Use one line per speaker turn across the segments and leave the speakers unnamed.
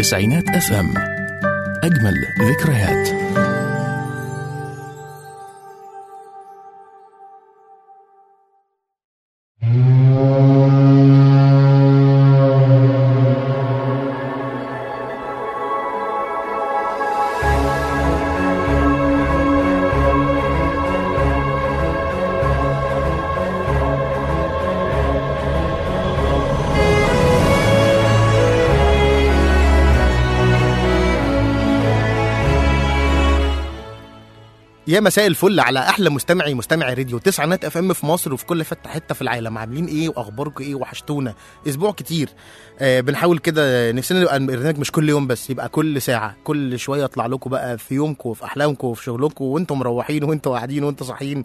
تسعينات اف ام اجمل ذكريات
يا مساء الفل على احلى مستمعي مستمعي راديو تسعينات اف ام في مصر وفي كل حته حته في العالم عاملين ايه واخباركم ايه وحشتونا اسبوع كتير آه بنحاول كده نفسنا يبقى البرنامج مش كل يوم بس يبقى كل ساعه كل شويه اطلع لكم بقى في يومكم وفي احلامكم وفي شغلكم وانتم مروحين وانتم قاعدين وانتم صاحيين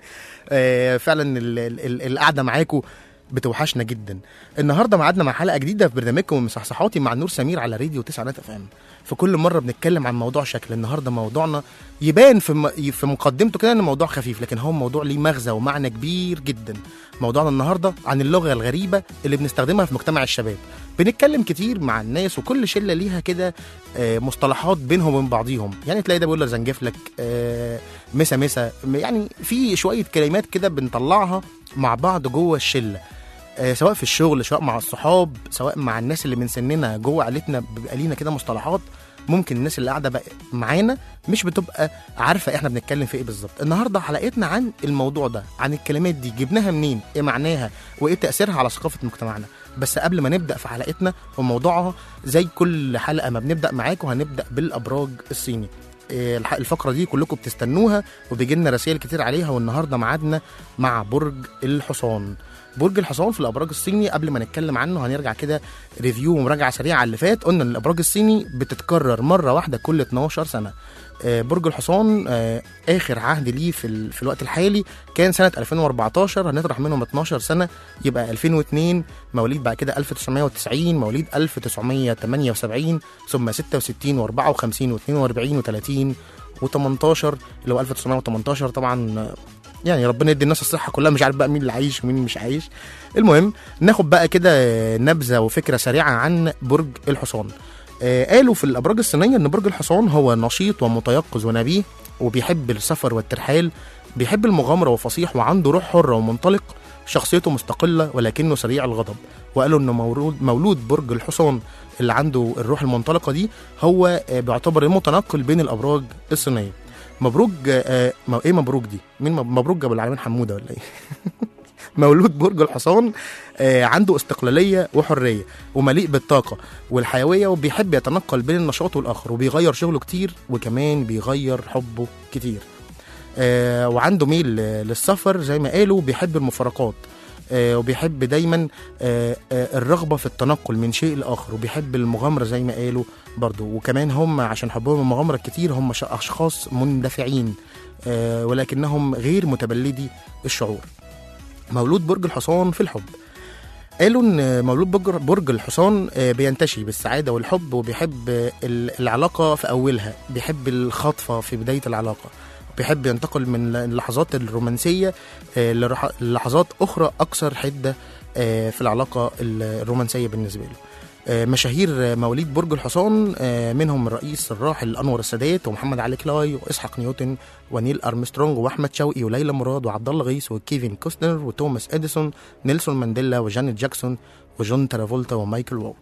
آه فعلا ال- ال- ال- القعده معاكم بتوحشنا جدا النهارده معادنا مع حلقه جديده في برنامجكم مصحصحاتي مع نور سمير على راديو تسعينات اف ام في كل مره بنتكلم عن موضوع شكل النهارده موضوعنا يبان في م... في مقدمته كده ان الموضوع خفيف لكن هو موضوع ليه مغزى ومعنى كبير جدا موضوعنا النهارده عن اللغه الغريبه اللي بنستخدمها في مجتمع الشباب بنتكلم كتير مع الناس وكل شله ليها كده آه، مصطلحات بينهم وبين بعضيهم يعني تلاقي ده بيقول لك زنجفلك آه، مسا مسا يعني في شويه كلمات كده بنطلعها مع بعض جوه الشله آه، سواء في الشغل سواء مع الصحاب سواء مع الناس اللي من سننا جوه عيلتنا بيبقى لينا كده مصطلحات ممكن الناس اللي قاعده بقى معانا مش بتبقى عارفه احنا بنتكلم في ايه بالظبط النهارده حلقتنا عن الموضوع ده عن الكلمات دي جبناها منين ايه معناها وايه تاثيرها على ثقافه مجتمعنا بس قبل ما نبدا في حلقتنا وموضوعها زي كل حلقه ما بنبدا معاكم هنبدا بالابراج الصيني إيه، الح- الفقره دي كلكم بتستنوها وبيجي لنا رسائل كتير عليها والنهارده ميعادنا مع برج الحصان برج الحصان في الابراج الصيني قبل ما نتكلم عنه هنرجع كده ريفيو ومراجعه سريعه على اللي فات قلنا ان الابراج الصيني بتتكرر مره واحده كل 12 سنه آه، برج الحصان آه، اخر عهد ليه في, ال... في الوقت الحالي كان سنه 2014 هنطرح منهم 12 سنه يبقى 2002 مواليد بعد كده 1990 مواليد 1978 ثم 66 و54 و42 و30 و18 اللي هو 1918 طبعا آه، يعني ربنا يدي الناس الصحه كلها مش عارف بقى مين اللي عايش ومين مش عايش المهم ناخد بقى كده نبذه وفكره سريعه عن برج الحصان آه، قالوا في الابراج الصينيه ان برج الحصان هو نشيط ومتيقظ ونبيه وبيحب السفر والترحال بيحب المغامره وفصيح وعنده روح حره ومنطلق شخصيته مستقله ولكنه سريع الغضب وقالوا انه مولود مولود برج الحصان اللي عنده الروح المنطلقه دي هو آه، بيعتبر المتنقل بين الابراج الصينيه مبروك آه ما ايه مبروك دي مين مب- مبروك ابو العالمين حموده ولا ايه مولود برج الحصان آه عنده استقلاليه وحريه ومليء بالطاقه والحيويه وبيحب يتنقل بين النشاط والاخر وبيغير شغله كتير وكمان بيغير حبه كتير آه وعنده ميل آه، للسفر زي ما قالوا بيحب المفارقات آه وبيحب دايما آه آه الرغبه في التنقل من شيء لاخر وبيحب المغامره زي ما قالوا برضو وكمان هم عشان حبهم المغامره كتير هم ش- اشخاص مندفعين آه ولكنهم غير متبلدي الشعور مولود برج الحصان في الحب قالوا ان مولود برج- برج الحصان آه، بينتشي بالسعاده والحب وبيحب آه، ال- العلاقه في اولها بيحب الخطفه في بدايه العلاقه بيحب ينتقل من اللحظات الرومانسيه آه، لرح- للحظات اخرى اكثر حده آه، في العلاقه الرومانسيه بالنسبه له آه، مشاهير آه، مواليد برج الحصان آه، منهم الرئيس الراحل انور السادات ومحمد علي كلاي واسحاق نيوتن ونيل ارمسترونج واحمد شوقي وليلى مراد وعبد الله غيث وكيفن كوستنر وتوماس اديسون نيلسون مانديلا وجانيت جاكسون وجون ترافولتا ومايكل ووك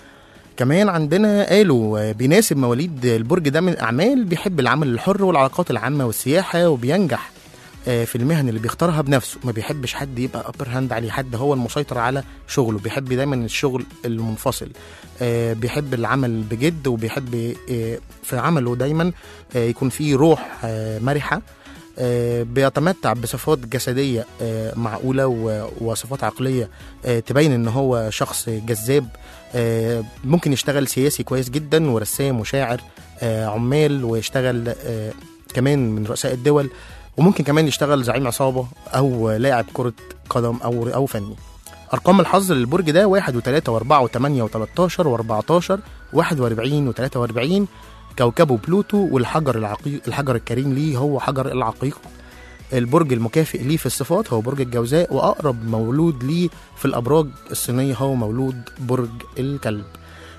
كمان عندنا قالوا آه، بيناسب مواليد البرج ده من الاعمال بيحب العمل الحر والعلاقات العامه والسياحه وبينجح آه، في المهن اللي بيختارها بنفسه ما بيحبش حد يبقى ابر هاند عليه حد هو المسيطر على شغله بيحب دايما الشغل المنفصل آه، بيحب العمل بجد وبيحب آه، في عمله دايما آه، يكون فيه روح آه، مرحه آه، بيتمتع بصفات جسديه آه، معقوله و- وصفات عقليه آه، تبين ان هو شخص جذاب آه، ممكن يشتغل سياسي كويس جدا ورسام وشاعر آه، عمال ويشتغل آه، كمان من رؤساء الدول وممكن كمان يشتغل زعيم عصابه او لاعب كره قدم او او فني ارقام الحظ للبرج ده 1 و3 و4 و8 و13 و14 41 و43 كوكبه بلوتو والحجر العقيق الحجر الكريم ليه هو حجر العقيق البرج المكافئ ليه في الصفات هو برج الجوزاء واقرب مولود ليه في الابراج الصينيه هو مولود برج الكلب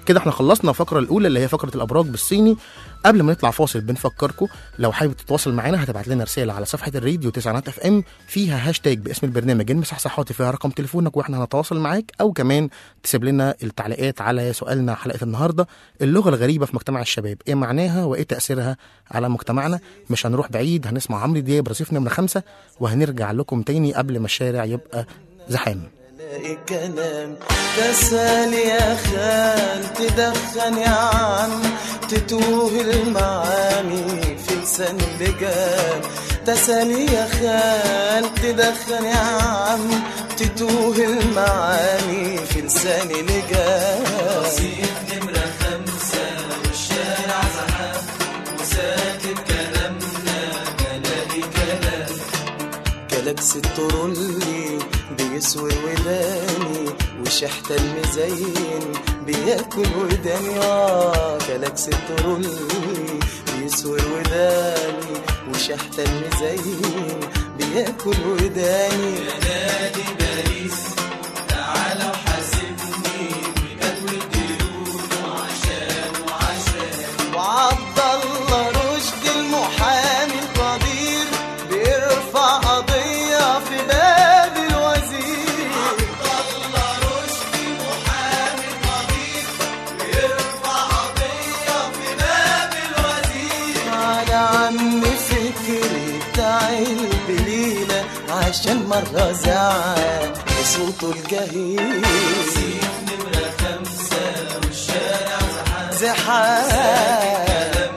كده احنا خلصنا الفقره الاولى اللي هي فقره الابراج بالصيني قبل ما نطلع فاصل بنفكركم لو حابب تتواصل معانا هتبعت لنا رساله على صفحه الراديو تسعينات اف ام فيها هاشتاج باسم البرنامج المصحصحاتي فيها رقم تليفونك واحنا هنتواصل معاك او كمان تسيب لنا التعليقات على سؤالنا حلقه النهارده اللغه الغريبه في مجتمع الشباب ايه معناها وايه تاثيرها على مجتمعنا مش هنروح بعيد هنسمع عمرو دياب رصيف نمره خمسة وهنرجع لكم تاني قبل ما الشارع يبقى زحام
الاقي كلام تسال يا خال تدخن يا عم تتوه المعاني في لسان اللجام تسال يا خال تدخن يا عم تتوه المعاني في لسان لجام رصيف نمرة خمسة والشارع زحام وساكت كلامنا بلاقي كلام كلاكس الترولي بيسور وداني وشحت المزين بياكل وداني اه كلاكس الترولي بيسور وداني وشحت المزين بياكل وداني يا نادي باريس تعالى وحاسبني بجدول الديون وعشان وعشان وعبد الله رشد المحامي القدير بيرفع قضية في باب الوزير عبد الله رشد المحامي القدير بيرفع قضية في باب الوزير على عم فكري بتاع البليلة عشان مرة زعل بصوته الجهيل نمرة خمسة والشارع زحام زحام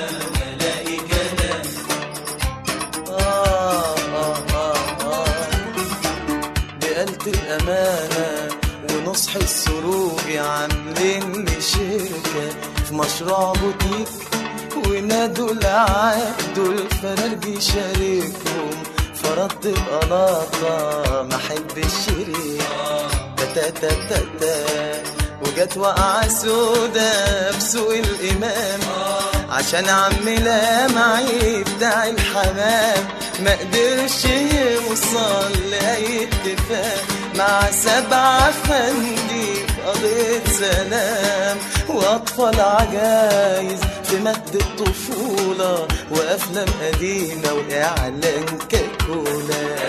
آه آه آه آه. بقالة الأمانة ونصح السروج عاملين لي شركة في مشروع بوتيك ونادوا العقد والفرج يشاركهم فرضت بقلاطة ما احب الشريك تا تا تا تا وجت وقعة سودا بسوق الإمام عشان عم لامعي بتاع الحمام ما قدرش يوصل لأي اتفاق مع سبعة فندي في قضية سلام وأطفال عجايز في مد الطفولة وأفلام قديمة وإعلان كاكولا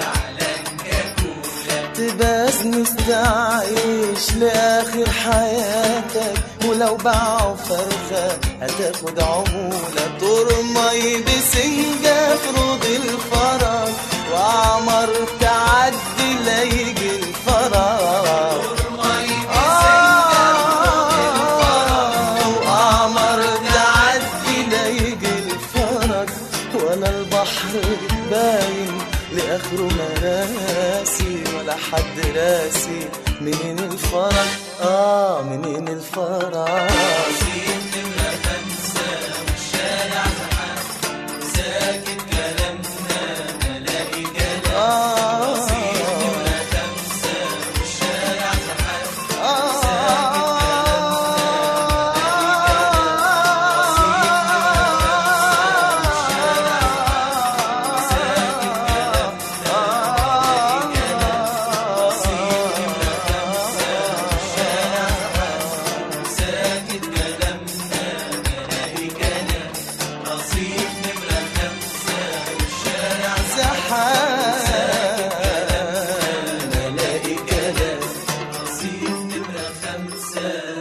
تباس نستعيش لآخر حياتك ولو باعوا فرخة هتاخد عمولة ترمي بسنجة في روض الفرج وعمر تعدي لا يجي الفرج وعمر تعدي لا يجي الفرج ولا البحر باين لآخره مراسي ولا حد راسي منين الفرج اه منين الفرج زحام الاقي كلام رصيف نمرة خمسة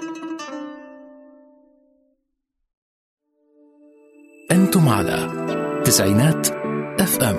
أنتم على تسعينات اف ام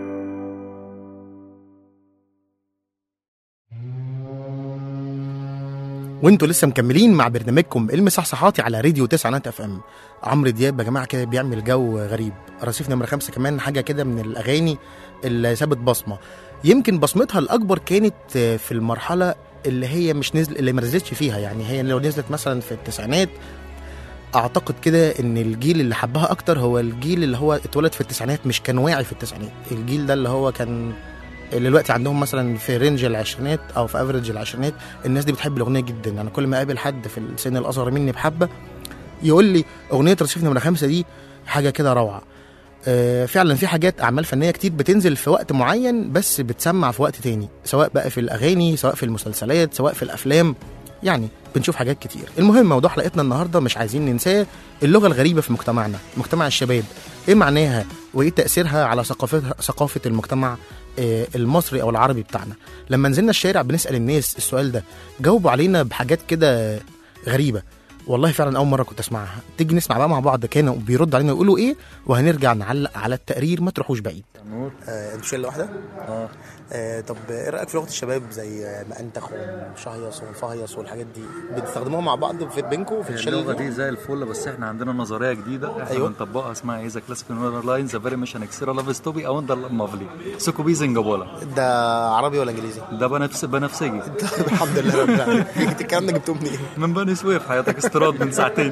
وانتوا لسه مكملين مع برنامجكم المصحصحاتي على راديو تسعة اف ام عمرو دياب يا جماعه كده بيعمل جو غريب رصيف نمره خمسة كمان حاجه كده من الاغاني اللي سابت بصمه يمكن بصمتها الاكبر كانت في المرحله اللي هي مش نزل اللي ما نزلتش فيها يعني هي لو نزلت مثلا في التسعينات اعتقد كده ان الجيل اللي حبها اكتر هو الجيل اللي هو اتولد في التسعينات مش كان واعي في التسعينات الجيل ده اللي هو كان اللي دلوقتي عندهم مثلا في رينج العشرينات او في افريج العشرينات الناس دي بتحب الاغنيه جدا يعني كل ما اقابل حد في السن الاصغر مني بحبه يقول لي اغنيه رصيف نمره خمسة دي حاجه كده روعه آه، فعلا في حاجات اعمال فنيه كتير بتنزل في وقت معين بس بتسمع في وقت تاني سواء بقى في الاغاني سواء في المسلسلات سواء في الافلام يعني بنشوف حاجات كتير المهم موضوع حلقتنا النهارده مش عايزين ننساه اللغه الغريبه في مجتمعنا مجتمع الشباب ايه معناها وايه تاثيرها على ثقافتها ثقافه المجتمع آه، المصري او العربي بتاعنا لما نزلنا الشارع بنسال الناس السؤال ده جاوبوا علينا بحاجات كده غريبه والله فعلا اول مره كنت اسمعها تيجي نسمع بقى مع بعض كانوا بيردوا علينا يقولوا ايه وهنرجع نعلق على التقرير ما تروحوش بعيد
نور
آه، انتوا شله واحده
اه
آه، طب ايه رايك في لغه الشباب زي آه، مأنتخ وشهيص ومفهيص والحاجات دي بتستخدموها مع بعض في بينكم في الشله
اللغه دي زي الفل بس احنا عندنا نظريه جديده احنا
أيوة.
بنطبقها اسمها ايه ذا كلاسيك لاين ذا فيري ميشن اكسيرا لاف ستوبي او اندر مافلي سوكوبي زنجابولا
ده عربي ولا انجليزي؟
ده بنفس بنفسجي
الحمد لله رب العالمين الكلام ده جبتوه منين؟
من بني سويف حياتك استيراد من ساعتين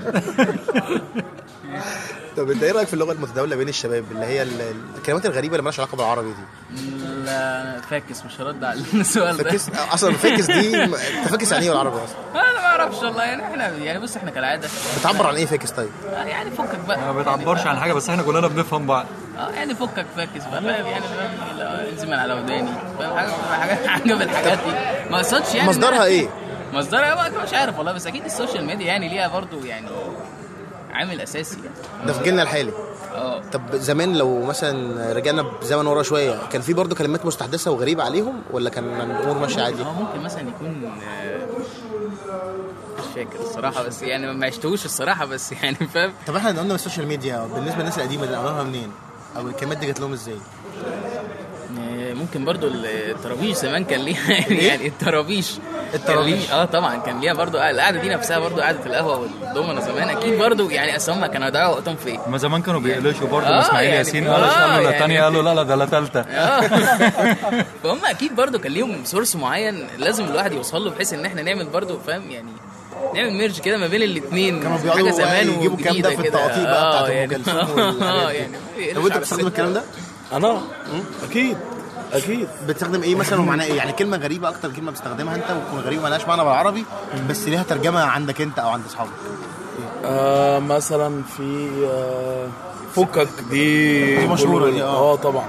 طب انت ايه رايك في اللغه المتداوله بين الشباب اللي هي ال- الكلمات الغريبه اللي مالهاش علاقه بالعربي دي؟
لا أنا فاكس مش هرد على السؤال ده
فاكس اصلا فاكس دي انت فاكس يعني ايه بالعربي اصلا؟
انا ما اعرفش والله يعني احنا يعني بص احنا كالعاده
بتعبر عن ايه فاكس طيب؟
آه، يعني فكك بقى
ما بتعبرش عن حاجه بس احنا كلنا بنفهم بعض
اه يعني فكك فاكس بقى فاهم يعني فاهم لا، انزل من على وداني فاهم حاجه حاجه حاجه من الحاجات دي ما اقصدش يعني
مصدرها
إنها-
ايه؟
مصدرها بقى مش عارف والله بس اكيد السوشيال ميديا يعني ليها برضو يعني عامل اساسي يعني
ده في جيلنا الحالي
اه
طب زمان لو مثلا رجعنا بزمن ورا شويه كان في برضه كلمات مستحدثه وغريبه عليهم ولا كان الامور ماشيه عادي؟
هو ممكن مثلا يكون آه، مش فاكر الصراحه بس يعني ما عشتوش الصراحه بس يعني فاهم
طب احنا قلنا السوشيال ميديا بالنسبه للناس القديمه دي عملوها منين؟ او الكلمات دي جات لهم ازاي؟
آه، ممكن برضو الطرابيش زمان كان ليها يعني الطرابيش
الطرابيش.
كان ليه- اه طبعا كان ليها برضو القعده دي نفسها برضو قعده القهوه والدومنه زمان اكيد برضو يعني اصل هم كانوا يضيعوا وقتهم في ايه؟
ما زمان كانوا بيقلشوا برضه
آه،
اسماعيل
يعني-
ياسين
آه،
قال قال له لا
يعني-
تانية قال له لا لا ده لا تالتة
اه فهم اكيد برضو كان ليهم سورس معين لازم الواحد يوصل له بحيث ان احنا نعمل برضو فاهم يعني نعمل ميرج كده ما بين الاثنين
كانوا بيقعدوا يجيبوا الكلام ده في التقاطيع بقى بتاعت أم
يعني
كلثوم
اه
والحاجات دي.
يعني
طب انت بتستخدم الكلام ده؟
انا اكيد اكيد
بتستخدم ايه مثلا ومعناه ايه؟ يعني كلمه غريبه اكتر كلمه بتستخدمها انت وتكون غريبه مالهاش معنى بالعربي بس ليها ترجمه عندك انت او عند اصحابك.
آه مثلا في آه فكك دي
دي مشهورة
كله-
دي، آه.
اه طبعا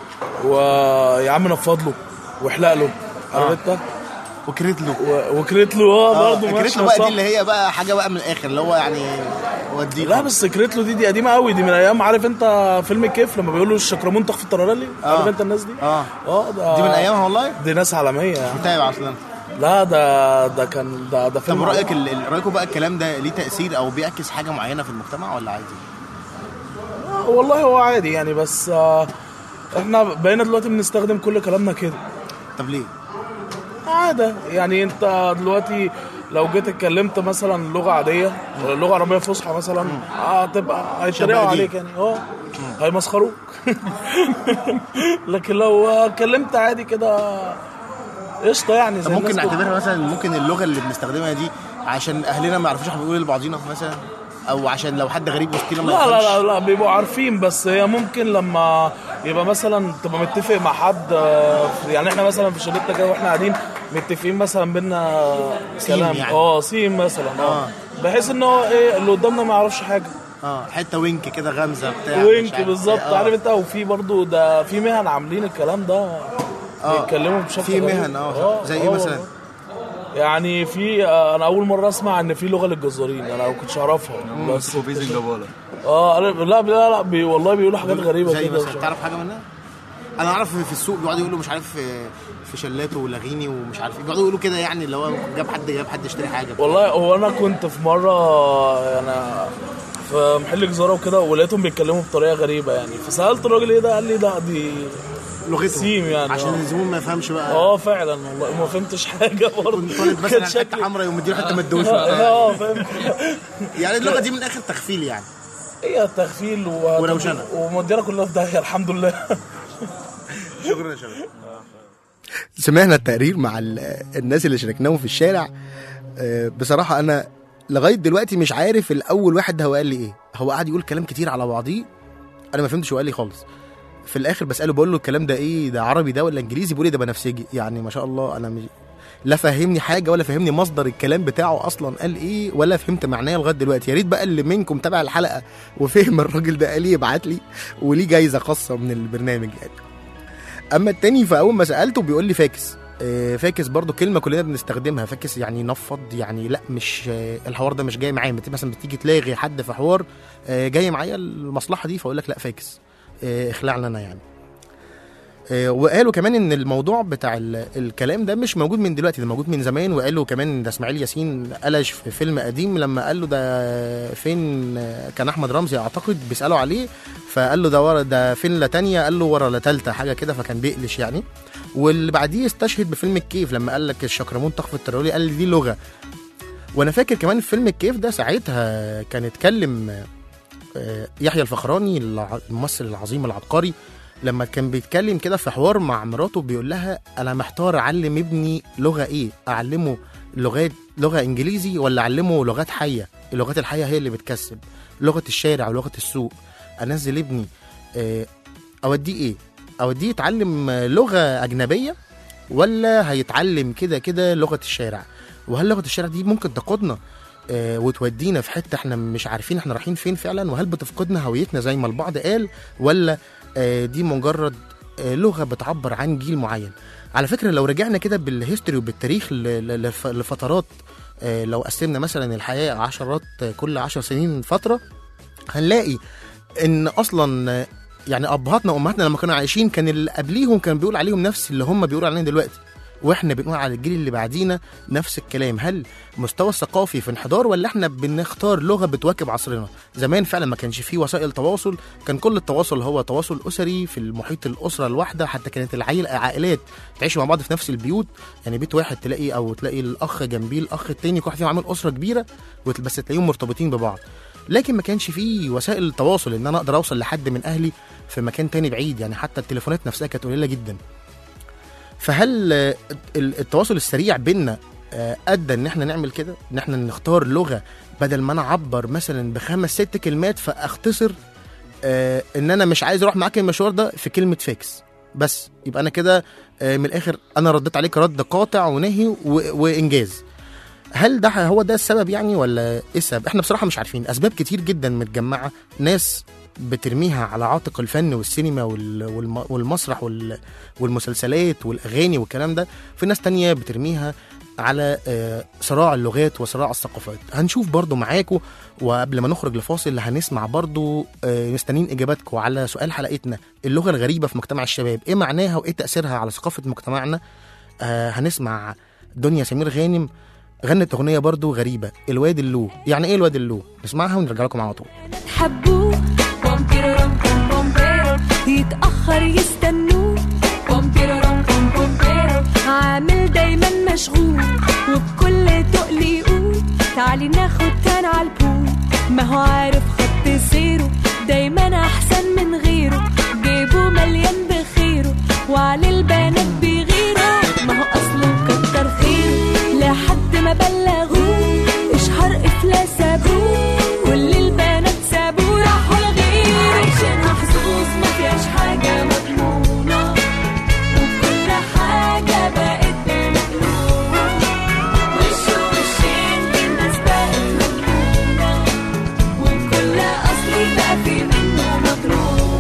ويا عم نفض له واحلق له عارف انت
وكريت له
و- وكريت له اه برضه
كريت
ماشي
له بقى
صح.
دي اللي هي بقى حاجه بقى من الاخر اللي هو يعني وديه
لا بس كريت له دي دي قديمه قوي دي من ايام عارف انت فيلم كيف لما بيقولوا الشكرمون تخفي الطرارلي
آه.
عارف انت الناس دي
اه
اه ده
دي من ايامها والله
دي ناس عالميه يعني
متابع اصلا
لا ده ده كان ده ده فيلم
طب رايك ال- ال- رايكم بقى الكلام ده ليه تاثير او بيعكس حاجه معينه في المجتمع ولا عادي؟
والله هو عادي يعني بس آه احنا بقينا دلوقتي بنستخدم كل كلامنا كده
طب ليه؟
عادة يعني انت دلوقتي لو جيت اتكلمت مثلا لغة عادية لغة عربية فصحى مثلا هتبقى هيتريقوا
شبه دي.
عليك يعني اه هيمسخروك لكن لو اتكلمت عادي كده قشطة يعني
طب
زي
ممكن
الناس كلها.
نعتبرها مثلا ممكن اللغه اللي بنستخدمها دي عشان اهلنا ما يعرفوش احنا بنقول لبعضينا مثلا او عشان لو حد غريب وسطينا ما
لا لا لا
يفهمش.
لا بيبقوا عارفين بس هي ممكن لما يبقى مثلا تبقى متفق مع حد آه، يعني احنا مثلا في شلتنا كده واحنا قاعدين متفقين مثلا بينا
سيم
كلام
يعني.
اه سيم مثلا
آه.
اه بحيث ان هو ايه اللي قدامنا ما يعرفش حاجه
اه حته وينك كده غمزه بتاع مش
وينك
عارف
بالظبط
إيه. آه.
عارف انت وفي برضو ده في مهن عاملين الكلام ده
آه.
بيتكلموا بشكل
في
غريب.
مهن اه زي ايه
آه
مثلا؟
والله. يعني في آه، انا اول مره اسمع ان في لغه للجزارين انا ما كنتش اعرفها بس
سوكوبي زنجابولا
اه أنا- لا لا لا بي والله بيقولوا حاجات غريبه
زي
كده
مثلا تعرف حاجه منها؟ انا اعرف في السوق بيقعدوا يقولوا مش عارف في- في شلاته ولغيني ومش عارف ايه بيقعدوا يقولوا كده يعني اللي هو جاب حد جاب حد يشتري حاجه
والله هو انا كنت في مره انا في محل جزاره وكده ولقيتهم بيتكلموا بطريقه غريبه يعني فسالت الراجل ايه ده قال لي لا دي
لغتهم
سيم يعني
عشان
آه.
الزبون ما يفهمش بقى
اه فعلا والله ما فهمتش حاجه برضه
كنت طالب
كان
مثلا حته
شكلي
حمراء يقوم مديله حته مدوش
اه فاهم
يعني اللغه دي من اخر تخفيل يعني
هي تخفيل و...
وروشنة.
ومودينا كلها في داهيه الحمد لله
شكرا يا شباب سمعنا التقرير مع ال- الناس اللي شاركناهم في الشارع آه، بصراحة أنا لغاية دلوقتي مش عارف الأول واحد ده هو قال لي إيه هو قعد يقول كلام كتير على بعضيه أنا ما فهمتش هو قال لي خالص في الآخر بسأله بقول له الكلام ده إيه ده عربي ده ولا إنجليزي بيقول لي ده بنفسجي يعني ما شاء الله أنا مش لا فهمني حاجة ولا فهمني مصدر الكلام بتاعه أصلا قال إيه ولا فهمت معناه لغاية دلوقتي يا ريت بقى اللي منكم تابع الحلقة وفهم الراجل ده قال إيه يبعت لي وليه جايزة خاصة من البرنامج يعني اما التاني فاول ما سالته بيقول لي فاكس آه، فاكس برضو كلمه كلنا بنستخدمها فاكس يعني نفض يعني لا مش آه، الحوار ده مش جاي معايا بت- مثلا بتيجي تلاغي حد في حوار آه، جاي معايا المصلحه دي فاقول لك لا فاكس آه، اخلع لنا يعني آه، وقالوا كمان ان الموضوع بتاع ال- الكلام ده مش موجود من دلوقتي ده موجود من زمان وقالوا كمان ده اسماعيل ياسين قلش في فيلم قديم لما قال له ده فين آه، كان احمد رمزي اعتقد بيسالوا عليه فقال له ده ورا ده فين لا تانية قال له ورا لا تالتة حاجه كده فكان بيقلش يعني واللي بعديه استشهد بفيلم الكيف لما قال لك الشكرمون تخفي الترولي قال لي دي لغه وانا فاكر كمان في فيلم الكيف ده ساعتها كان اتكلم آه، يحيى الفخراني الع- الممثل العظيم العبقري لما كان بيتكلم كده في حوار مع مراته بيقول لها انا محتار اعلم ابني لغه ايه اعلمه لغات لغه انجليزي ولا اعلمه لغات حيه اللغات الحيه هي اللي بتكسب لغه الشارع ولغه السوق انزل ابني آه، اوديه ايه اوديه يتعلم آه، لغه اجنبيه ولا هيتعلم كده كده لغه الشارع وهل لغه الشارع دي ممكن تقودنا آه، وتودينا في حته احنا مش عارفين احنا رايحين فين فعلا وهل بتفقدنا هويتنا زي ما البعض قال ولا آه، دي مجرد آه، لغه بتعبر عن جيل معين على فكره لو رجعنا كده بالهيستوري وبالتاريخ ل- ل- لف- لفترات آه، لو قسمنا مثلا الحياه عشرات آه، كل عشر سنين فتره هنلاقي ان اصلا آه، يعني ابهاتنا وامهاتنا لما كانوا عايشين كان اللي قبليهم كان بيقول عليهم نفس اللي هم بيقولوا علينا دلوقتي واحنا بنقول على الجيل اللي بعدينا نفس الكلام هل مستوى الثقافي في انحدار ولا احنا بنختار لغه بتواكب عصرنا زمان فعلا ما كانش فيه وسائل تواصل كان كل التواصل هو تواصل اسري في المحيط الاسره الواحده حتى كانت العائل عائلات تعيش مع بعض في نفس البيوت يعني بيت واحد تلاقي او تلاقي الاخ جنبيه الاخ التاني كل واحد فيهم عامل اسره كبيره وت- بس تلاقيهم مرتبطين ببعض لكن ما كانش فيه وسائل تواصل ان انا اقدر اوصل لحد من اهلي في مكان تاني بعيد يعني حتى التليفونات نفسها كانت قليله جدا فهل آه، ال- التواصل السريع بينا آه، ادى ان احنا نعمل كده ان احنا نختار لغه بدل ما انا اعبر مثلا بخمس ست كلمات فاختصر آه، ان انا مش عايز اروح معاك المشوار ده في كلمه فيكس بس يبقى انا كده آه، من الاخر انا رديت عليك رد قاطع ونهي و- وانجاز هل ده هو ده السبب يعني ولا ايه السبب احنا بصراحه مش عارفين اسباب كتير جدا متجمعه ناس بترميها على عاتق الفن والسينما وال- والم- والمسرح وال- والمسلسلات والاغاني والكلام ده في ناس تانية بترميها على آه، صراع اللغات وصراع الثقافات هنشوف برضو معاكم وقبل ما نخرج لفاصل هنسمع برضو آه، مستنيين اجاباتكم على سؤال حلقتنا اللغه الغريبه في مجتمع الشباب ايه معناها وايه تاثيرها على ثقافه مجتمعنا آه، هنسمع دنيا سمير غانم غنت اغنيه برضو غريبه الواد اللو يعني ايه الواد اللو نسمعها ونرجع لكم على طول
تحبوه بومبيرورم بوم بومبيرو يتأخر يستنوه بومبيرورم بوم بومبيرو عامل دايما مشغول وبكل تقل يقول تعالي ناخد كان عالبول ما هو عارف خط سيره دايما احسن من غيره جيبه مليان بخيره وعلى البنات بيغيروا ما هو اصله كتر خيره لحد ما بلغوه اشهر افلاس ابوه كل البنات سابوه راحوا لغيره عايشين محظوظ ما فيهاش حاجه مضمونه وكل حاجه بقت بمجنونه وشه وشين دي الناس بقت مجنونه وكل اصلي بقى في منه مجنون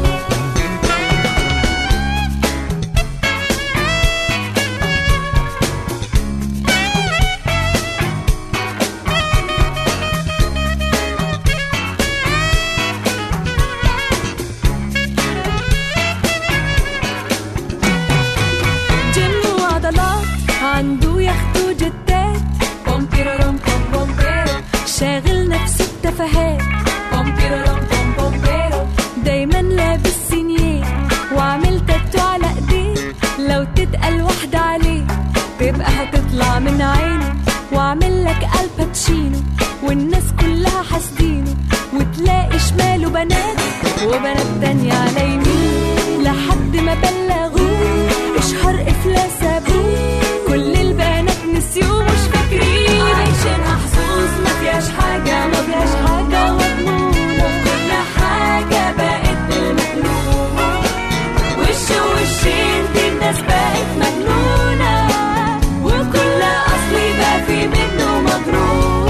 جيم وعضلات عنده يخت وجتات بومبيرورم بوم بومبيرو شاغل نفسه بتفاهات بومبيرورم بوم بومبيرو دايما لابس سينيه وعامل تاتو على ايديه لو تتقل واحدة عليه تبقى هتطلع من عينه وعامل لك الباتشينو والناس كلها حاسدينه وتلاقي شماله بنات وبنات تانية على يمين لحد ما بلغوه اشهر افلاس ابوه كل البنات نسيوه مش فاكرين عايشين محظوظ ما فيهاش حاجة ما فيهاش حاجة مضمونة كل حاجة بقت بالمجنون وش وشين دي الناس بقت مجنونة وكل أصلي بقى في منه مجروح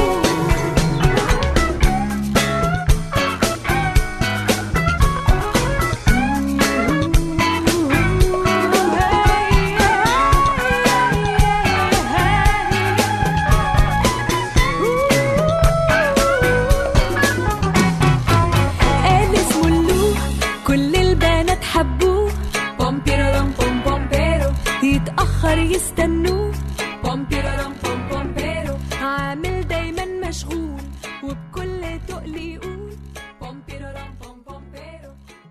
بوم بوم بيرو عامل دايما مشغول وبكل تقل يقول بوم بيرورام بوم بوم بيرو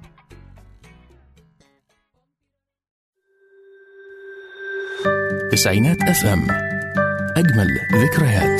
تسعينات اف ام اجمل ذكريات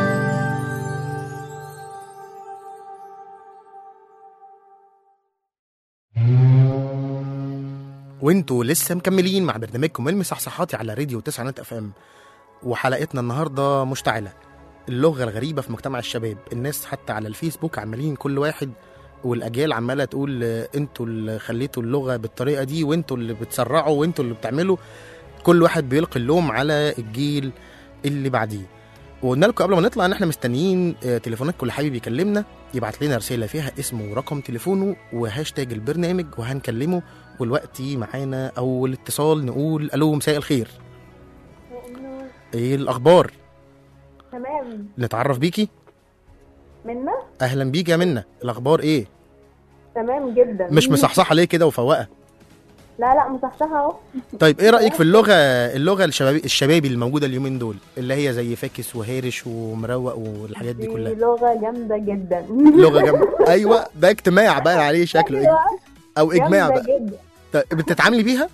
وانتوا لسه مكملين مع برنامجكم المصحصحاتي على راديو تسعينات اف ام وحلقتنا النهارده مشتعله اللغه الغريبه في مجتمع الشباب الناس حتى على الفيسبوك عمالين كل واحد والاجيال عماله تقول آه، انتوا اللي خليتوا اللغه بالطريقه دي وانتوا اللي بتسرعوا وانتوا اللي بتعملوا كل واحد بيلقي اللوم على الجيل اللي بعديه وقلنا لكم قبل ما نطلع ان احنا مستنيين آه، تليفونات كل حبيب يكلمنا يبعت لنا رساله فيها اسمه ورقم تليفونه وهاشتاج البرنامج وهنكلمه والوقتي معانا اول اتصال نقول الو مساء الخير ايه الاخبار
تمام
نتعرف بيكي
منا
اهلا بيك يا منى الاخبار ايه
تمام جدا
مش مصحصحه ليه كده وفوقه
لا لا مصحصحه اهو
طيب ايه رايك في اللغه اللغه الشبابي الشبابي الموجوده اليومين دول اللي هي زي فاكس وهارش ومروق والحاجات دي
دي
كلها
لغه جامده جدا
لغه جنب ايوه ده اجتماع بقى عليه شكله
أيوة،
او اجماع
جامدة
بقى
جدا
طيب بتتعاملي بيها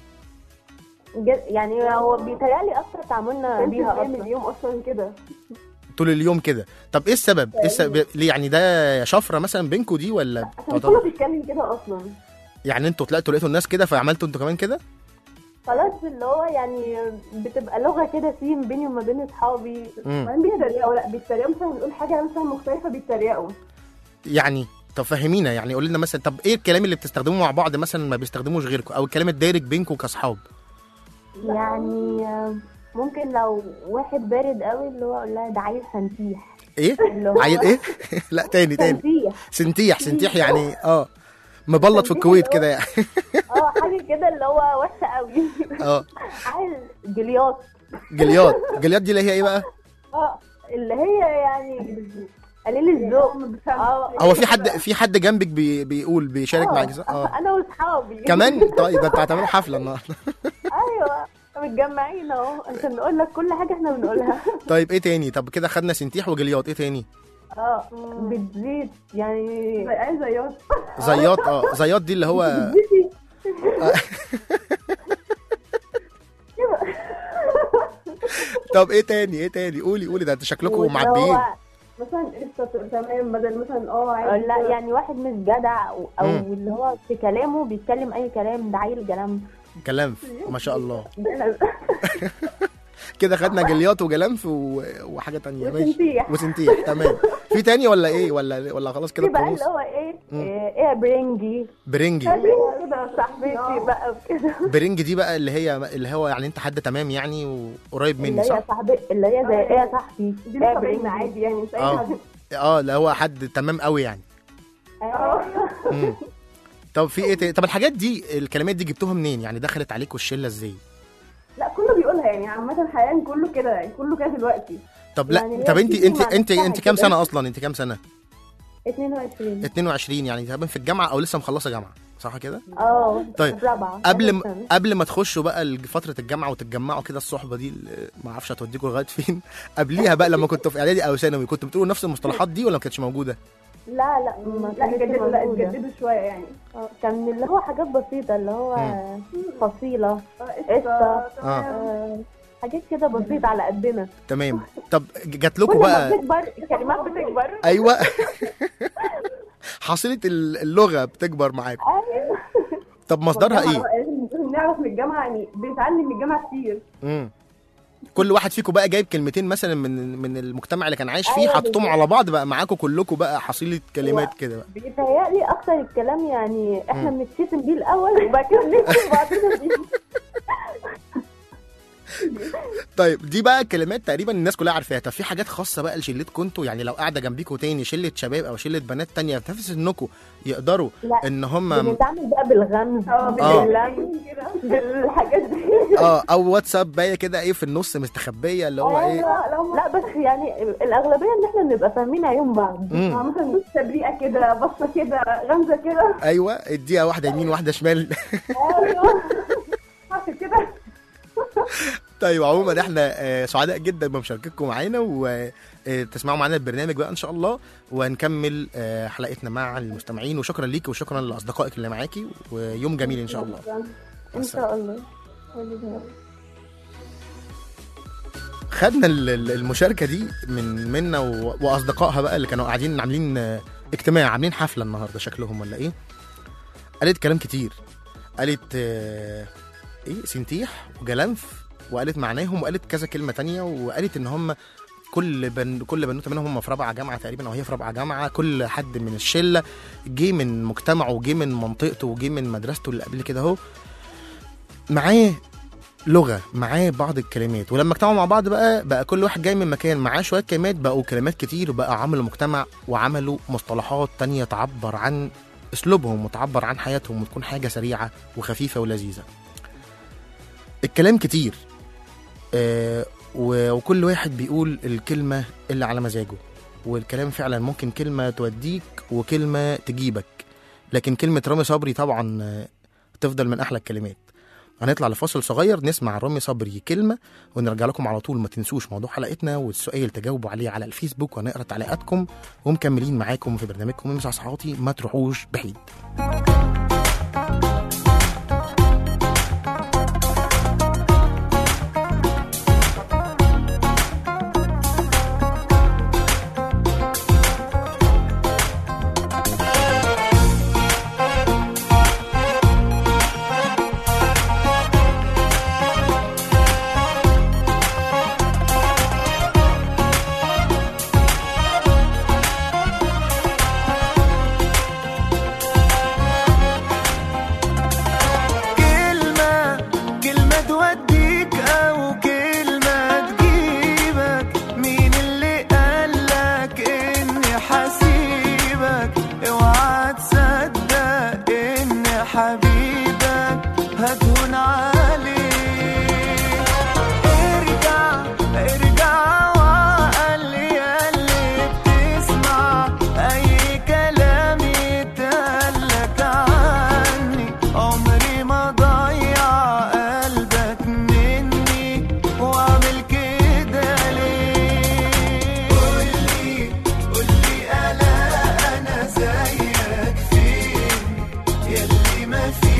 جد يعني هو بيتهيألي اكتر تعاملنا بيها اصلا اليوم اصلا كده
طول اليوم كده طب ايه السبب ايه السبب ليه يعني ده شفره مثلا بينكوا دي ولا
عشان
تعتبر-
كله بيتكلم كده اصلا
يعني انتوا طلعتوا لقيتوا الناس كده فعملتوا انتوا كمان كده
خلاص اللي هو يعني بتبقى لغه كده سيم بيني وما بين اصحابي
مم.
بعدين بيتريقوا لا بيتريقوا مثلا نقول حاجه مثلا مختلفه بيتريقوا
يعني طب فهمينا يعني قولي لنا مثلا طب ايه الكلام اللي بتستخدموه مع بعض مثلا ما بيستخدموش غيركم او الكلام الدارج بينكم كاصحاب
يعني آه، ممكن لو واحد بارد قوي اللي هو اقول لها ده عيل سنتيح
ايه
اللي هو
عيل ايه لا تاني تاني
سنتيح
سنتيح سنتيح يعني اه مبلط في الكويت كده يعني
اه حاجه كده اللي هو وحشه قوي
اه
عيل جلياط
جليات جليات دي اللي هي ايه بقى
اه اللي هي يعني قليل الذوق اه
هو في حد في حد جنبك بي بيقول بيشارك معاك صح؟ اه
انا واصحابي
كمان طيب ده انتوا هتعملوا حفله النهارده
ايوه متجمعين اهو عشان نقول لك كل حاجه احنا بنقولها
طيب ايه تاني طب كده خدنا سنتيح وجليات ايه تاني
اه بتزيد يعني عايز زيات
زيات اه زيات دي اللي هو طب ايه تاني ايه تاني قولي قولي ده انتوا شكلكم معبيين
مثلا قشطه تمام بدل مثلا اه عايز لا يعني واحد مش جدع او, أو
مم.
اللي هو في كلامه بيتكلم اي كلام ده عيل جلام
كلام ما شاء الله كده خدنا جليات وجلنف و... وحاجه تانية ماشي
وسنتيح.
وسنتيح تمام في تاني ولا ايه ولا ولا خلاص كده
في بقى
القاموس
اللي هو ايه
مم.
ايه إيه برنجي
برنجي
كده صاحبتي بقى وكده
برنج دي بقى اللي هي اللي هو يعني انت حد تمام يعني وقريب مني
اللي
صح؟
هي صاحبي اللي هي زي ايه يا صاحبي دي
لسه باينة عادي يعني مش اي
اه
حد
اه اللي هو حد تمام قوي يعني مم. طب في ايه تاني؟ طب الحاجات دي الكلمات دي جبتوها منين يعني دخلت عليكوا الشله ازاي
لا كله بيقولها يعني عامة حاليا كله كده يعني كله كده دلوقتي
طب لا
يعني هي
طب انت
بتيجي
انت
مع
انت
نفسها
انت كام
كده.
سنه اصلا انت كام سنه
22
22 يعني تقريبا في الجامعه او لسه مخلصه جامعه صح كده
اه
طيب
في رابعه
قبل
آخر
ما
سنة.
قبل ما تخشوا بقى ال- فتره الجامعه وتتجمعوا كده الصحبه دي اللي ما اعرفش هتوديكوا لغايه فين قبليها بقى لما كنتوا في اعدادي او ثانوي كنتوا بتقولوا نفس المصطلحات دي ولا ما كانتش موجوده
لا لا ما
لا
كانتش
جددوا لا
موجودة.
اتجددوا شوية يعني
آه، كان اللي هو حاجات بسيطة اللي هو فصيلة
قشطة
اه
آه، حاجات كده بسيطة على قدنا
تمام طب جات
كل
لكم
ما
بقى
بتكبر الكلمات بتكبر
ايوه حصيله ال- اللغه بتكبر معاكم
ايوه
طب مصدرها ايه
لازم نعرف من الجامعة يعني بنتعلم من الجامعة كتير
امم كل واحد فيكم بقى جايب كلمتين مثلا من من المجتمع اللي كان عايش فيه
أيوة
حطيتهم
بالظبط.
على بعض بقى معاكم كلكم بقى حصيله كلمات كده بقى
بيتهيألي أكتر الكلام يعني احنا
مم.
بنتشتم بيه الأول وبعد كده بنشتم بعضنا بيه
طيب دي بقى كلمات تقريبا الناس كلها عارفاها طب في حاجات خاصه بقى لشلتكم انتوا يعني لو قاعده جنبيكوا تاني شله شباب او شله بنات تانية في نفس سنكم يقدروا
لا
ان هم
بنتعامل بقى بالغمز
اه
باللم بالحاجات دي
اه او واتساب بايه كده ايه في النص مستخبيه اللي هو ايه
أيوة. لا بس يعني الأغلبية إن احنا بنبقى فاهمين عيون بعض
مم.
مثلا تبريئة كده بصة كده غمزة كده
ايوه اديها واحده يمين واحده شمال
ايوه عشان كده
طيب عموما احنا آه، سعداء جدا بمشاركتكم معانا وتسمعوا معانا البرنامج بقى ان شاء الله ونكمل آه، حلقتنا مع المستمعين وشكرا ليكي وشكرا لاصدقائك اللي معاكي ويوم جميل ان شاء الله
ان شاء الله بإذن الله.
خدنا ال- ال- المشاركه دي من منا و- واصدقائها بقى اللي كانوا قاعدين عاملين آه، اجتماع عاملين حفله النهارده شكلهم ولا ايه قالت كلام كتير قالت آه، ايه سنتيح وجلنف وقالت معناهم وقالت كذا كلمه تانية وقالت ان هم كل بن كل بنوته منهم هم في رابعه جامعه تقريبا او هي في رابعه جامعه كل حد من الشله جه من مجتمعه وجه من منطقته وجه من مدرسته اللي قبل كده اهو معاه لغه معاه بعض الكلمات ولما اجتمعوا مع بعض بقى بقى كل واحد جاي من مكان معاه شويه كلمات بقوا كلمات كتير وبقى عملوا مجتمع وعملوا مصطلحات تانية تعبر عن اسلوبهم وتعبر عن حياتهم وتكون حاجه سريعه وخفيفه ولذيذه الكلام كتير آه و- وكل واحد بيقول الكلمه اللي على مزاجه والكلام فعلا ممكن كلمه توديك وكلمه تجيبك لكن كلمه رامي صبري طبعا آه، تفضل من احلى الكلمات هنطلع لفاصل صغير نسمع رامي صبري كلمة ونرجع لكم على طول ما تنسوش موضوع حلقتنا والسؤال تجاوبوا عليه على الفيسبوك وهنقرا تعليقاتكم ومكملين معاكم في برنامجكم امسح صحاتي ما تروحوش بعيد
كلمة كلمة توديك أو كلمة تجيبك مين اللي قالك إني حسيبك اوعى تصدق إن حبيبك هتهون عليك ارجع ارجع وقال يا اللي بتسمع أي كلام يتقالك عني عمري ما ضيع قلبك مني واعمل كده ليه قولي قولي الا انا زيك فين ياللي ما في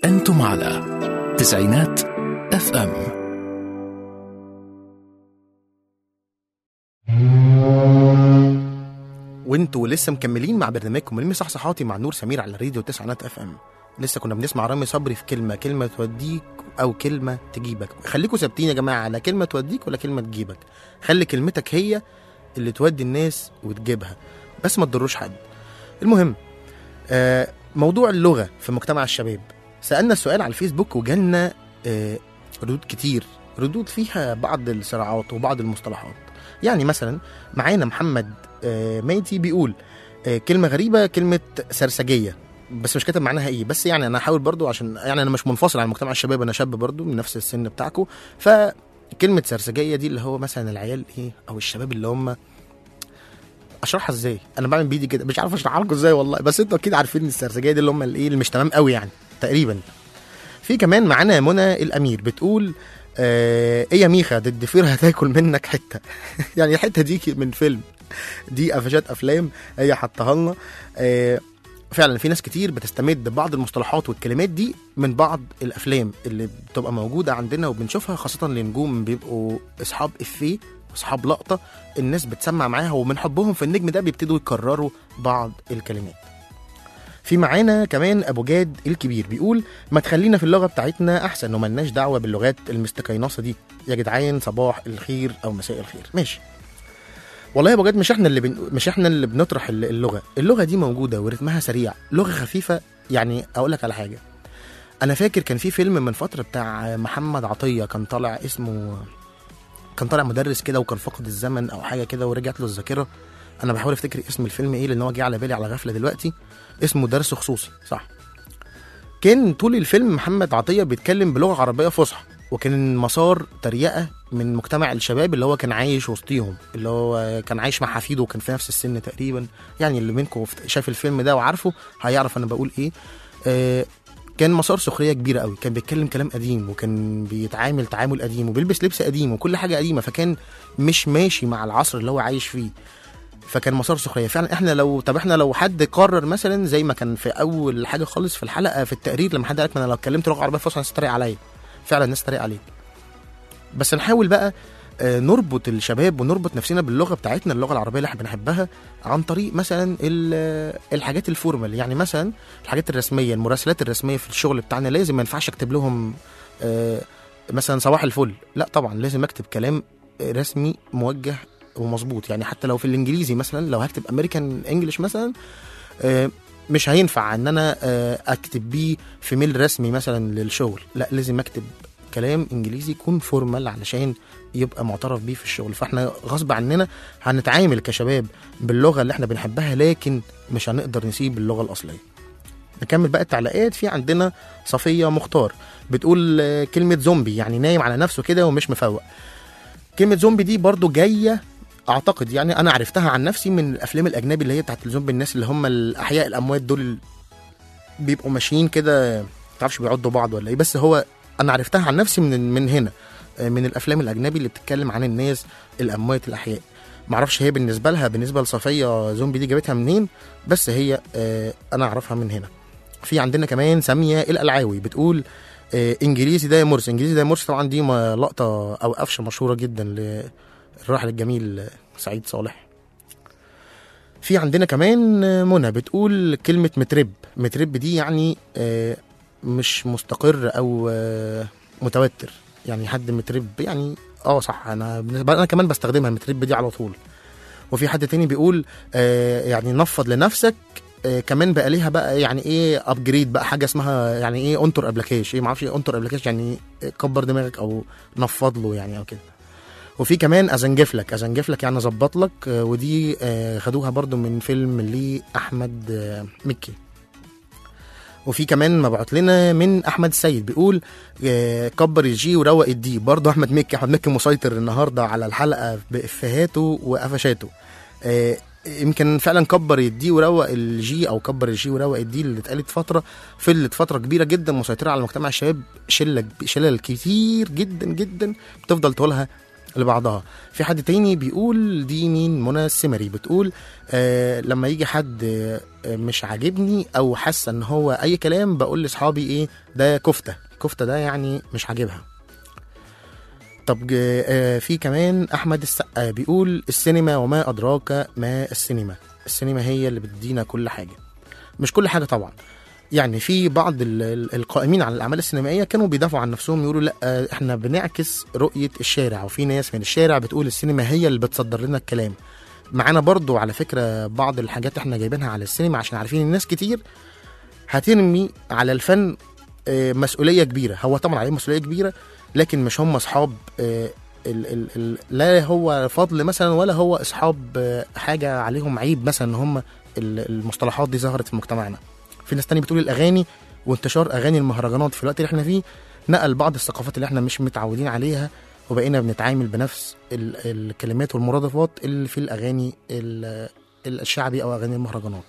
أنتم على تسعينات اف ام
وانتوا لسه مكملين مع برنامجكم المي صحصحاتي مع نور سمير على راديو تسعينات اف ام لسه كنا بنسمع رامي صبري في كلمه كلمه توديك او كلمه تجيبك خليكم ثابتين يا جماعه على كلمه توديك ولا كلمه تجيبك خلي كلمتك هي اللي تودي الناس وتجيبها بس ما تضروش حد المهم آه موضوع اللغه في مجتمع الشباب سالنا السؤال على الفيسبوك وجالنا آه ردود كتير ردود فيها بعض الصراعات وبعض المصطلحات يعني مثلا معانا محمد آه، ميتي بيقول آه، كلمة غريبة كلمة سرسجية بس مش كاتب معناها ايه بس يعني انا هحاول برضو عشان يعني انا مش منفصل عن مجتمع الشباب انا شاب برضو من نفس السن بتاعكم فكلمة سرسجية دي اللي هو مثلا العيال ايه او الشباب اللي هم اشرحها ازاي انا بعمل بايدي كده مش عارف اشرحها لكم ازاي والله بس انتوا اكيد عارفين إن السرسجية دي اللي هم الايه اللي مش تمام قوي يعني تقريبا في كمان معانا منى الامير بتقول آه ايه يا ميخا دي الضفير هتاكل منك حته يعني الحته دي من فيلم دي قفشات افلام هي حطها لنا آه فعلا في ناس كتير بتستمد بعض المصطلحات والكلمات دي من بعض الافلام اللي بتبقى موجوده عندنا وبنشوفها خاصه لنجوم بيبقوا اصحاب افيه واصحاب لقطه الناس بتسمع معاها ومن حبهم في النجم ده بيبتدوا يكرروا بعض الكلمات في معانا كمان ابو جاد الكبير بيقول ما تخلينا في اللغه بتاعتنا احسن وملناش دعوه باللغات المستقينصه دي يا جدعان صباح الخير او مساء الخير ماشي والله يا ابو جاد مش احنا اللي بن... مش احنا اللي بنطرح الل- اللغه اللغه دي موجوده ورتمها سريع لغه خفيفه يعني اقول لك على حاجه انا فاكر كان في فيلم من فتره بتاع محمد عطيه كان طالع اسمه كان طالع مدرس كده وكان فقد الزمن او حاجه كده ورجعت له الذاكره انا بحاول افتكر اسم الفيلم ايه لان هو جه على بالي على غفله دلوقتي اسمه درس خصوصي صح كان طول الفيلم محمد عطيه بيتكلم بلغه عربيه فصحى وكان مسار تريقه من مجتمع الشباب اللي هو كان عايش وسطيهم اللي هو كان عايش مع حفيده وكان في نفس السن تقريبا يعني اللي منكم شاف الفيلم ده وعارفه هيعرف انا بقول ايه آه كان مسار سخريه كبيره قوي كان بيتكلم كلام قديم وكان بيتعامل تعامل قديم وبيلبس لبس قديم وكل حاجه قديمه فكان مش ماشي مع العصر اللي هو عايش فيه فكان مسار سخريه فعلا احنا لو طب احنا لو حد قرر مثلا زي ما كان في اول حاجه خالص في الحلقه في التقرير لما حد قال لك ما انا لو اتكلمت لغه عربيه فصحى الناس تتريق عليا فعلا الناس تتريق عليك بس نحاول بقى آه، نربط الشباب ونربط نفسنا باللغه بتاعتنا اللغه العربيه اللي احنا بنحبها عن طريق مثلا ال- الحاجات الفورمال يعني مثلا الحاجات الرسميه المراسلات الرسميه في الشغل بتاعنا لازم ما ينفعش اكتب لهم آه، مثلا صباح الفل لا طبعا لازم اكتب كلام رسمي موجه ومظبوط يعني حتى لو في الانجليزي مثلا لو هكتب امريكان انجلش مثلا آه، مش هينفع ان انا آه، اكتب بيه في ميل رسمي مثلا للشغل لا لازم اكتب كلام انجليزي يكون فورمال علشان يبقى معترف بيه في الشغل فاحنا غصب عننا هنتعامل كشباب باللغه اللي احنا بنحبها لكن مش هنقدر نسيب اللغه الاصليه نكمل بقى التعليقات في عندنا صفيه مختار بتقول آه، كلمه زومبي يعني نايم على نفسه كده ومش مفوق كلمه زومبي دي برضو جايه اعتقد يعني انا عرفتها عن نفسي من الافلام الاجنبي اللي هي بتاعت الزومبي الناس اللي هم الاحياء الاموات دول بيبقوا ماشيين كده ما تعرفش بيعضوا بعض ولا ايه بس هو انا عرفتها عن نفسي من من هنا آه، من الافلام الاجنبي اللي بتتكلم عن الناس الاموات الاحياء معرفش هي بالنسبه لها بالنسبه لصفيه زومبي دي جابتها منين بس هي آه، انا اعرفها من هنا في عندنا كمان ساميه القلعاوي بتقول آه، انجليزي ده يا مرسي انجليزي ده يا مرسي طبعا دي ما- لقطه او قفشه مشهوره جدا للراحل الجميل آه، سعيد صالح في عندنا كمان آه، منى بتقول كلمة مترب مترب دي يعني آه، مش مستقر أو آه، متوتر يعني حد مترب يعني اه صح انا بالنسبة انا كمان بستخدمها مترب دي على طول وفي حد تاني بيقول آه، يعني نفض لنفسك آه، كمان بقى ليها بقى يعني ايه ابجريد بقى حاجه اسمها يعني ايه انطر ابلكاش ايه معرفش ايه انطر ابلكاش يعني كبر دماغك او نفض له يعني او كده وفي كمان ازنجف لك ازنجف لك يعني ظبط لك آه، ودي آه، خدوها برضو من فيلم ليه احمد آه، مكي وفي كمان مبعوت لنا من احمد السيد بيقول آه، كبر الجي وروق الدي برضه احمد مكي احمد مكي مسيطر النهارده على الحلقه بافهاته وقفشاته آه، يمكن فعلا كبر الدي وروق الجي او كبر الجي وروق الدي اللي اتقالت فتره فضلت فتره كبيره جدا مسيطره على مجتمع الشباب شله شلل كتير جدا جدا بتفضل تقولها لبعضها في حد تاني بيقول دي مين منى السمري بتقول آه لما يجي حد آه مش عاجبني او حاسه ان هو اي كلام بقول لاصحابي ايه ده كفته كفته ده يعني مش عاجبها طب ج- آه في كمان احمد السقا بيقول السينما وما ادراك ما السينما السينما هي اللي بتدينا كل حاجه مش كل حاجه طبعا يعني في بعض ال- ال- القائمين على الاعمال السينمائيه كانوا بيدافعوا عن نفسهم يقولوا لا آه، احنا بنعكس رؤيه الشارع وفي ناس من الشارع بتقول السينما هي اللي بتصدر لنا الكلام معانا برضو على فكره بعض الحاجات احنا جايبينها على السينما عشان عارفين الناس كتير هترمي على الفن آه، مسؤوليه كبيره هو طبعا عليه مسؤوليه كبيره لكن مش هم اصحاب آه، ال ال ال لا هو فضل مثلا ولا هو اصحاب آه، حاجه عليهم عيب مثلا ان هم ال- المصطلحات دي ظهرت في مجتمعنا في ناس تانية بتقول الاغاني وانتشار اغاني المهرجانات في الوقت اللي احنا فيه نقل بعض الثقافات اللي احنا مش متعودين عليها وبقينا بنتعامل بنفس ال- الكلمات والمرادفات اللي في الاغاني ال- الشعبي او اغاني المهرجانات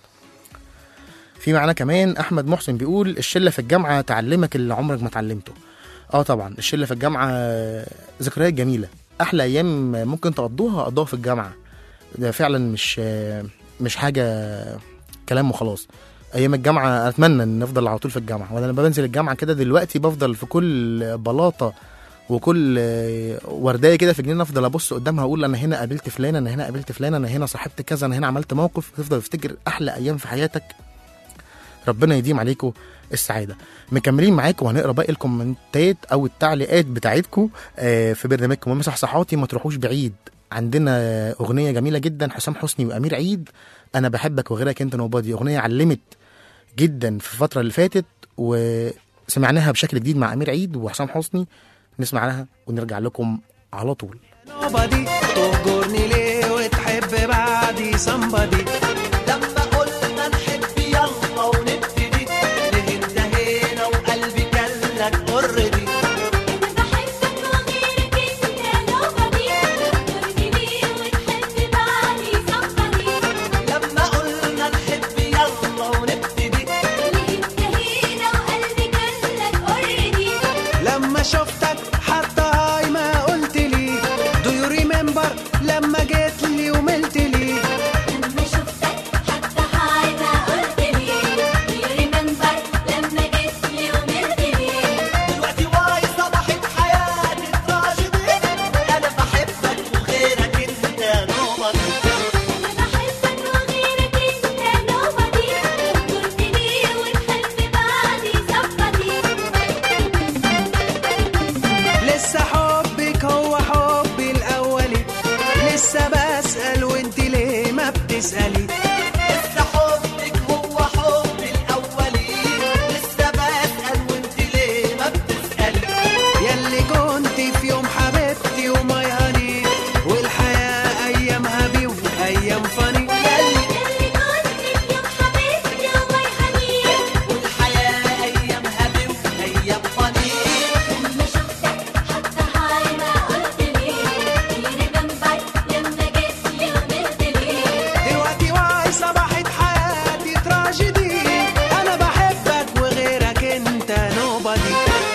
في معانا كمان احمد محسن بيقول الشله في الجامعه تعلمك اللي عمرك ما اتعلمته اه طبعا الشله في الجامعه ذكريات جميله احلى ايام ممكن تقضوها قضوها في الجامعه ده فعلا مش مش حاجه كلام وخلاص ايام الجامعه اتمنى ان نفضل على طول في الجامعه وانا لما بنزل الجامعه كده دلوقتي بفضل في كل بلاطه وكل ورديه كده في جنينه افضل ابص قدامها اقول انا هنا قابلت فلان انا هنا قابلت فلان انا هنا صاحبت كذا انا هنا عملت موقف تفضل تفتكر احلى ايام في حياتك ربنا يديم عليكم السعاده مكملين معاكم وهنقرا باقي الكومنتات او التعليقات بتاعتكم آه، في برنامجكم ومسح صحاتي ما تروحوش بعيد عندنا اغنيه جميله جدا حسام حسني وامير عيد انا بحبك وغيرك انت نوبادي اغنيه علمت جدا في الفتره اللي فاتت وسمعناها بشكل جديد مع امير عيد وحسام حسني نسمع لها ونرجع لكم على طول
نوبادي تهجرني ليه وتحب بعدي somebody لما قلنا نحب يلا ونبتدي ليه انتهينا وقلبي كلك اوريدي لما قلنا نحب يلا ونبتدي لما شفتك حتى هاي ما قلت لي do you remember لما جيت لي وملت لي دلوقتي واي صبحت حياتي تراجيدي انا بحبك وغيرك انت نوبادي لسه حبك هو حبي الاولي لسه بسأل وانت ليه ما بتسألي لسه حبك هو حبي الاولي لسه بسأل وانت ليه ما بتسألي ياللي كنت في يوم حبيبتي وما يهني والحياة ايامها بي وايام فاني ياللي والحياة ايامها بي وايام فاني دلوقتي واي صبحت حياتي تراجيدي انا بحبك وغيرك انت نوبادي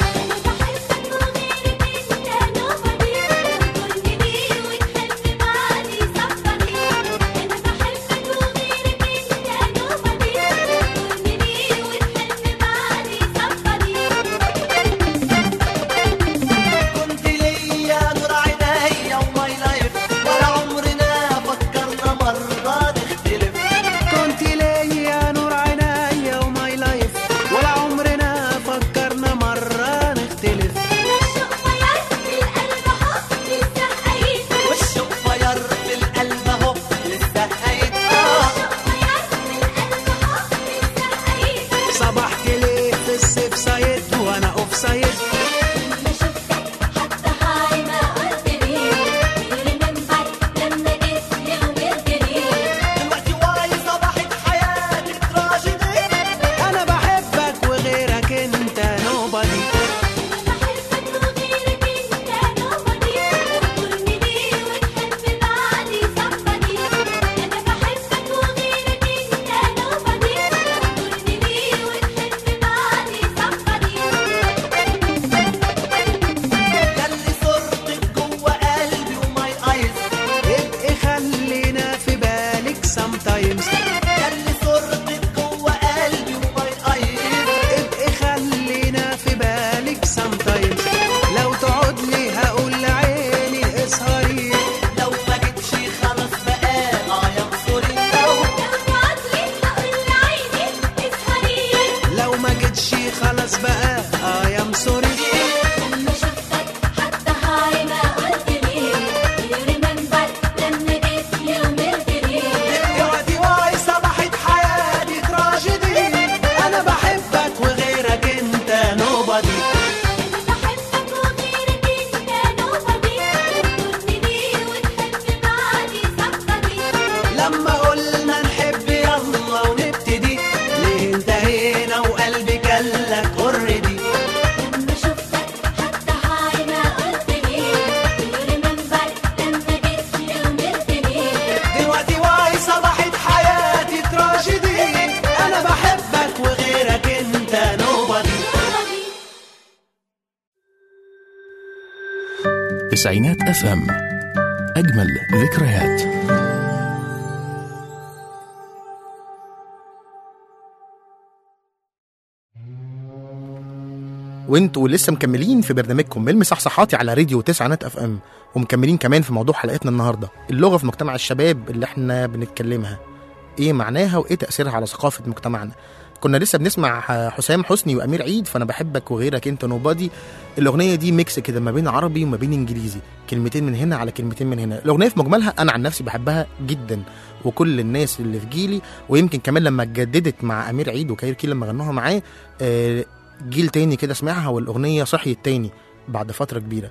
كنت ليا نور عينيا وماي لايف ولا عمرنا فكرنا مرة نختلف كنت ليا نور عينيا وماي لايف ولا عمرنا فكرنا مرة نختلف والشوق فير في القلب اهو لسه هيت صبحت ليه في السيف سايد وانا اوف سايد دلوقتي واي صبحت حياتي تراجيدي انا بحبك وغيرك انت نوبادي ياللي صورتك جوه قلبي خلاص بقى اه يا مصوري
لما شفتك حتى هاي ما قلت لي You remember لما جيت لي وملت لي
دلوقتي واي صبحت حياتي تراجيدي انا بحبك وغيرك انت نوبادي
بحبك وغيرك انت nobody تربطني بيه وتحب بعدي صفقتي
لما قلنا نحب يلا ونبتدي ليه انتهينا وقلبي كلك اوريدي
لما شفتك حتى هاي ما قلت لي You remember لما جيت لي وملت لي
دلوقتي واي صبحت حياتي تراجيدي انا بحبك وغيرك انت نوبادي
تسعينات اف ام اجمل ذكريات
وانتوا لسه مكملين في برنامجكم المصحصحاتي على راديو تسعينات اف ام ومكملين كمان في موضوع حلقتنا النهارده اللغه في مجتمع الشباب اللي احنا بنتكلمها ايه معناها وايه تاثيرها على ثقافه مجتمعنا كنا لسه بنسمع حسام حسني وامير عيد فانا بحبك وغيرك انت نوبادي الاغنيه دي ميكس كده ما بين عربي وما بين انجليزي كلمتين من هنا على كلمتين من هنا الاغنيه في مجملها انا عن نفسي بحبها جدا وكل الناس اللي في جيلي ويمكن كمان لما اتجددت مع امير عيد وكايركي لما غنوها معاه آه، جيل تاني كده سمعها والاغنيه صحيت تاني بعد فتره كبيره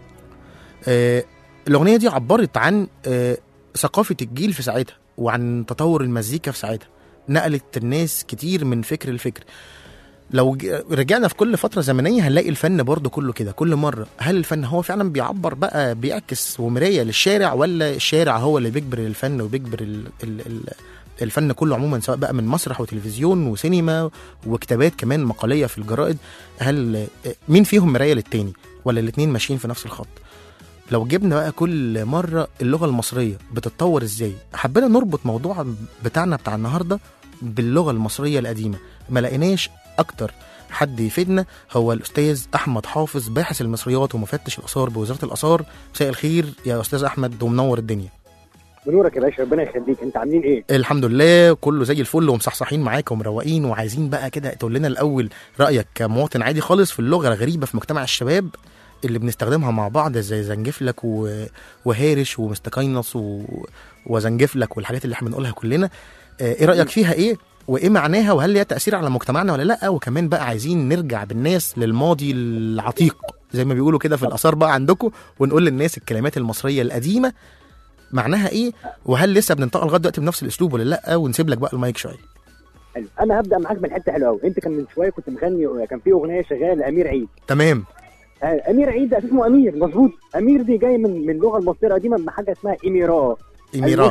آه، الاغنيه دي عبرت عن آه، ثقافه الجيل في ساعتها وعن تطور المزيكا في ساعتها نقلت الناس كتير من فكر لفكر لو ج- رجعنا في كل فتره زمنيه هنلاقي الفن برضه كله كده كل مره هل الفن هو فعلا بيعبر بقى بيعكس ومرايه للشارع ولا الشارع هو اللي بيجبر الفن وبيجبر ال ال ال الفن كله عموما سواء بقى من مسرح وتلفزيون وسينما وكتابات كمان مقاليه في الجرائد هل مين فيهم مرايه للتاني ولا الاتنين ماشيين في نفس الخط لو جبنا بقى كل مرة اللغة المصرية بتتطور ازاي حبينا نربط موضوع بتاعنا بتاع النهاردة باللغة المصرية القديمة ما لقيناش أكتر حد يفيدنا هو الأستاذ أحمد حافظ باحث المصريات ومفتش الآثار بوزارة الآثار مساء الخير يا أستاذ أحمد ومنور الدنيا
بنورك يا باشا ربنا يخليك انت عاملين ايه
الحمد لله كله زي الفل ومصحصحين معاك ومروقين وعايزين بقى كده تقول لنا الأول رأيك كمواطن عادي خالص في اللغة الغريبة في مجتمع الشباب اللي بنستخدمها مع بعض زي زنجفلك و... وهارش ومستقينص و... وزنجفلك والحاجات اللي احنا بنقولها كلنا آه، ايه رايك فيها ايه وايه معناها وهل ليها تاثير على مجتمعنا ولا لا وكمان بقى عايزين نرجع بالناس للماضي العتيق زي ما بيقولوا كده في الاثار بقى عندكم ونقول للناس الكلمات المصريه القديمه معناها ايه وهل لسه بننطقها لغايه دلوقتي بنفس الاسلوب ولا لا ونسيب لك بقى المايك شويه
حلو انا هبدا معاك من حته حلوه قوي انت كان من شويه كنت مغني كان في اغنيه شغاله لامير عيد
تمام
آه، امير عيد ده اسمه امير مظبوط امير دي جاي من من اللغه المصريه القديمه من حاجه اسمها اميراه
إميرات.